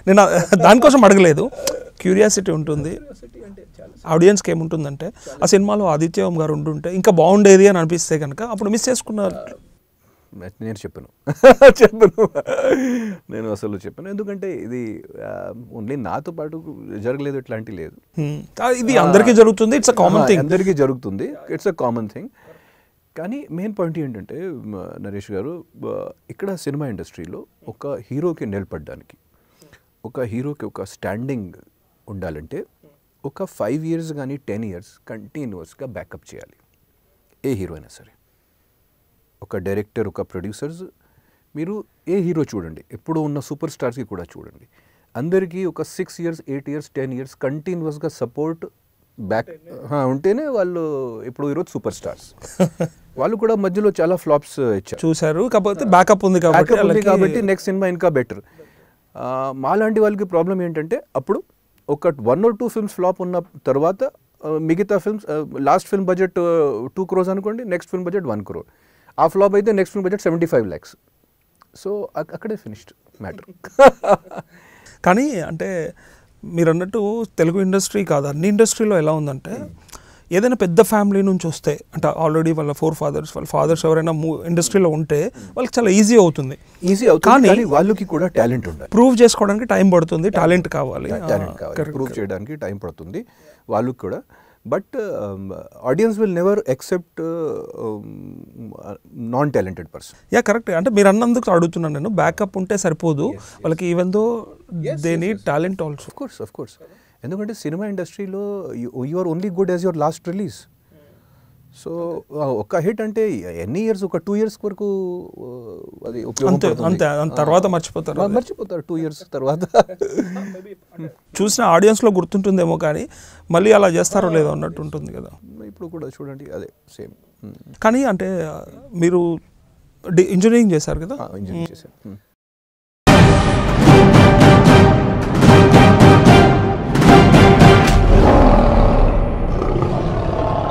నేను ఆ- దానికోసం అడగలేదు క్యూరియాసిటీ ఉంటుంది ఆడియన్స్కి ఏముంటుందంటే ఆ సినిమాలో ఆదిత్య ఓం గారు ఉంటుంటే ఇంకా బాగుండేది అని అనిపిస్తే కనుక అప్పుడు మిస్ చేసుకున్నారు నేను చెప్పను చెప్పను నేను అసలు చెప్పను ఎందుకంటే ఇది ఓన్లీ నాతో పాటు జరగలేదు ఇట్లాంటి లేదు Hmm. ఆ, ఇది అందరికీ జరుగుతుంది it's a common uh, thing అందరికీ జరుగుతుంది ఇట్స్ అ కామన్ థింగ్ కానీ మెయిన్ పాయింట్ ఏంటంటే మ, నరేష్ గారు బ, ఇక్కడ సినిమా ఇండస్ట్రీలో ఒక హీరోకి నిలబడడానికి ఒక హీరోకి ఒక స్టాండింగ్ ఉండాలంటే ఒక ఫైవ్ ఇయర్స్ కానీ టెన్ ఇయర్స్ కంటిన్యూస్గా బ్యాకప్ చేయాలి ఏ హీరో అయినా సరే ఒక డైరెక్టర్ ఒక ప్రొడ్యూసర్స్ మీరు ఏ హీరో చూడండి ఎప్పుడు ఉన్న సూపర్ స్టార్స్కి కూడా చూడండి అందరికీ ఒక six years eight years ten years కంటిన్యూస్గా సపోర్ట్ బ్యాక్ ఉంటేనే వాళ్ళు ఇప్పుడు ఈరోజు సూపర్ స్టార్స్ వాళ్ళు కూడా మధ్యలో చాలా ఫ్లాప్స్ ఇచ్చారు చూశారు కాకపోతే బ్యాకప్ ఉంది కాబట్టి Backup ఉంది వాళ్ళకి- కాబట్టి నెక్స్ట్ సినిమా ఇంకా బెటర్ మాలాంటి వాళ్ళకి ప్రాబ్లం ఏంటంటే అప్పుడు ఒక one or two films flop ఉన్న తర్వాత ఆ, మిగతా films last film budget two crores అనుకోండి next film budget one crore ఆ ఫ్లాప్ అయితే next film budget seventy five lakhs so అక్కడే ఫినిష్డ్ మ్యాటర్ కానీ అంటే మీరు అన్నట్టు తెలుగు ఇండస్ట్రీ కాదు అన్ని ఇండస్ట్రీలో ఎలా ఉందంటే ఏదైనా పెద్ద ఫ్యామిలీ నుంచి వస్తే అంటే ఆల్రెడీ వాళ్ళ ఫోర్ ఫాదర్స్ వాళ్ళ ఫాదర్స్ ఎవరైనా ఇండస్ట్రీలో ఉంటే వాళ్ళకి చాలా ఈజీ అవుతుంది ఈజీ అవుతుంది కానీ- కానీ వాళ్ళకి కూడా టాలెంట్ ఉండాలి ప్రూవ్ చేసుకోవడానికి టైం పడుతుంది టాలెంట్ కావాలి టాలెంట్ ఆ, కావాలి correct. ప్రూవ్ చేయడానికి టైం పడుతుంది వాళ్ళకి కూడా but audience will never accept non talented person yeah correct అంటే మీరు అన్నందుకు అడుగుతున్నాను నేను బ్యాకప్ ఉంటే సరిపోదు వాళ్ళకి even though they need talent also of course of course ఎందుకంటే సినిమా ఇండస్ట్రీలో you are only good as your last release so ఒక హిట్ అంటే ఎన్ని ఇయర్స్ ఒక టూ ఇయర్స్ వరకు uh, అది అంతే ఉపయోగపడుతుంది. అంతే అంత తర్వాత మర్చిపోతారు మ- మర్చిపోతారు టూ ఇయర్స్ తర్వాత చూసిన ఆడియన్స్లో గుర్తుంటుందేమో కానీ మళ్ళీ అలా చేస్తారో లేదో అన్నట్టు ఉంటుంది కదా ఇప్పుడు కూడా చూడండి అదే సేమ్ కానీ అంటే ఆ, మీరు డి- ఇంజనీరింగ్ చేశారు కదా ఇంజనీర్ చేశాను Hmm.